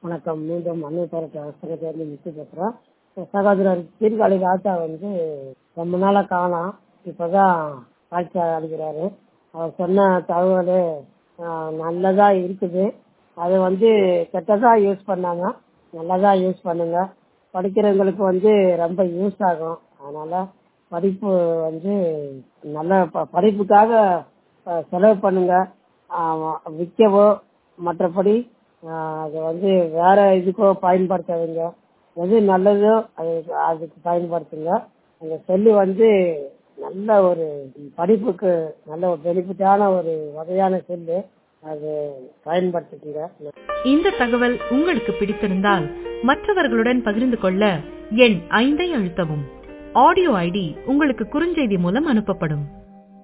வணக்கம் மீண்டும் அன்னை பேரட்ட அவசரத்திலிருந்து மித்து பேசுகிறேன் சகோதரர் சீர்காழி ராஜா வந்து ரொம்ப நாளாக காணோம் இப்போதான் காட்சி அளிக்கிறாரு அவர் சொன்ன தகவல் நல்லதா இருக்குது அது வந்து கெட்டதாக யூஸ் பண்ணாங்க நல்லதா யூஸ் பண்ணுங்க படிக்கிறவங்களுக்கு வந்து ரொம்ப யூஸ் ஆகும் அதனால படிப்பு வந்து நல்ல ப- படிப்புக்காக அஹ், செலவு பண்ணுங்க ஆமா, விற்கவோ மற்றபடி ஆஹ், அது வந்து வேற இதுக்கோ பயன்படுத்தாதீங்க எது நல்லதோ அது அதுக்கு பயன்படுத்துங்க அந்த செல்லு வந்து நல்ல ஒரு படிப்புக்கு நல்ல ஒரு பெனிஃபிட்டான ஒரு வகையான செல்லு அது பயன்படுத்திக்கங்க இந்த தகவல் உங்களுக்கு பிடித்திருந்தால் மற்றவர்களுடன் பகிர்ந்து கொள்ள எண் ஐந்தை அழுத்தவும் ஆடியோ ஐடி உங்களுக்கு குறுஞ்செய்தி மூலம் அனுப்பப்படும்